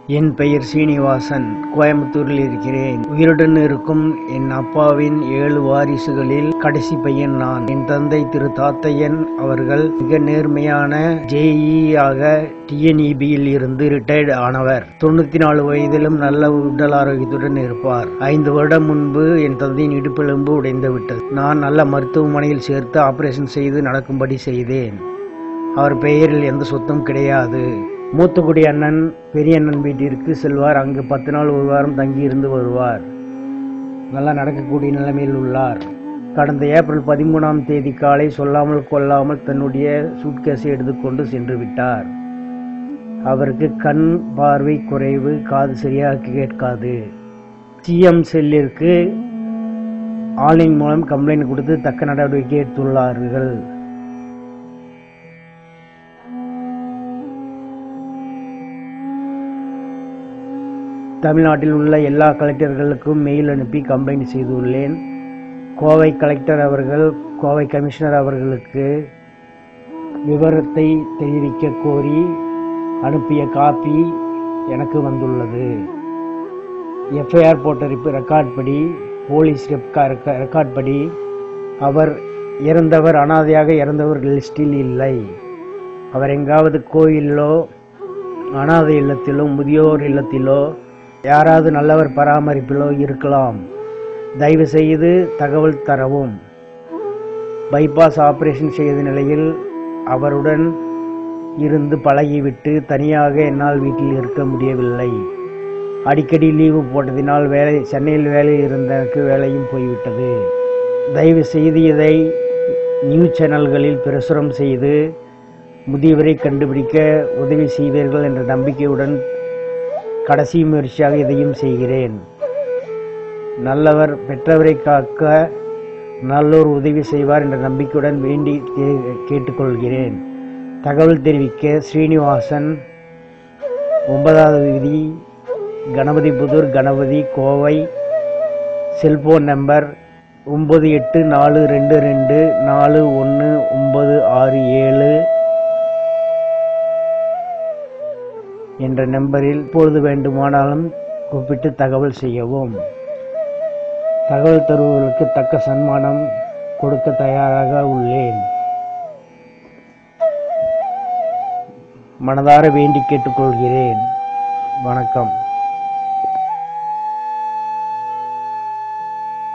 என் பெயர் சீனிவாசன் கோயம்புத்தூரில் இருக்கிறேன் உயிருடன் இருக்கும் என் அப்பாவின் ஏழு வாரிசுகளில் கடைசி பையன் நான் என் தந்தை திரு தாத்தையன் அவர்கள் மிக நேர்மையான ஜேஇ ஆக டிஎன்இபியில் இருந்து ரிட்டையர்ட் ஆனவர் தொண்ணூத்தி நாலு வயதிலும் நல்ல உடல் ஆரோக்கியத்துடன் இருப்பார் ஐந்து வருடம் முன்பு என் தந்தையின் இடுப்பெலும்பு உடைந்து விட்டது நான் நல்ல மருத்துவமனையில் சேர்த்து ஆபரேஷன் செய்து நடக்கும்படி செய்தேன் அவர் பெயரில் எந்த சொத்தும் கிடையாது மூத்தக்குடி அண்ணன் பெரிய அண்ணன் வீட்டிற்கு செல்வார் அங்கு பத்து நாள் ஒரு வாரம் தங்கியிருந்து வருவார் நல்லா நடக்கக்கூடிய நிலைமையில் உள்ளார் கடந்த ஏப்ரல் பதிமூணாம் தேதி காலை சொல்லாமல் கொள்ளாமல் தன்னுடைய சூட்கேஸை எடுத்துக்கொண்டு சென்று விட்டார் அவருக்கு கண் பார்வை குறைவு காது சரியாக கேட்காது சிஎம் செல்லிற்கு ஆன்லைன் மூலம் கம்ப்ளைண்ட் கொடுத்து தக்க நடவடிக்கை எடுத்துள்ளார்கள் தமிழ்நாட்டில் உள்ள எல்லா கலெக்டர்களுக்கும் மெயில் அனுப்பி கம்ப்ளைண்ட் செய்துள்ளேன் கோவை கலெக்டர் அவர்கள் கோவை கமிஷனர் அவர்களுக்கு விவரத்தை தெரிவிக்க கோரி அனுப்பிய காப்பி எனக்கு வந்துள்ளது எஃப்ஐஆர் போட்ட ரிப் ரெக்கார்ட் படி போலீஸ் ரெக்கார்ட் படி அவர் இறந்தவர் அனாதையாக இறந்தவர் லிஸ்டில் இல்லை அவர் எங்காவது கோயிலிலோ அனாதை இல்லத்திலோ முதியோர் இல்லத்திலோ யாராவது நல்லவர் பராமரிப்பிலோ இருக்கலாம் தயவு செய்து தகவல் தரவும் பைபாஸ் ஆபரேஷன் செய்த நிலையில் அவருடன் இருந்து பழகிவிட்டு தனியாக என்னால் வீட்டில் இருக்க முடியவில்லை அடிக்கடி லீவு போட்டதினால் வேலை சென்னையில் வேலை இருந்தஎனக்கு வேலையும் போய்விட்டது தயவு செய்து இதை நியூஸ் சேனல்களில் பிரசுரம் செய்து முதியவரை கண்டுபிடிக்க உதவி செய்வீர்கள் என்ற நம்பிக்கையுடன் கடைசி முயற்சியாக இதையும் செய்கிறேன் நல்லவர் பெற்றவரை காக்க நல்லோர் உதவி செய்வார் என்ற நம்பிக்கையுடன் வேண்டி கேட்டுக்கொள்கிறேன் தகவல் தெரிவிக்க ஸ்ரீனிவாசன் ஒன்பதாவது விதி கணபதிபுதூர் கணபதி கோவை செல்போன் நம்பர் ஒம்பது எட்டு நாலு ரெண்டு ரெண்டு நாலு ஒன்று ஒம்பது ஆறு ஏழு என்ற நம்பரில் எப்பொழுது வேண்டுமானாலும் கூப்பிட்டு தகவல் செய்யவும் தகவல் தருவர்களுக்கு தக்க சன்மானம் கொடுக்க தயாராக உள்ளேன் மனதார வேண்டி கேட்டுக்கொள்கிறேன் வணக்கம்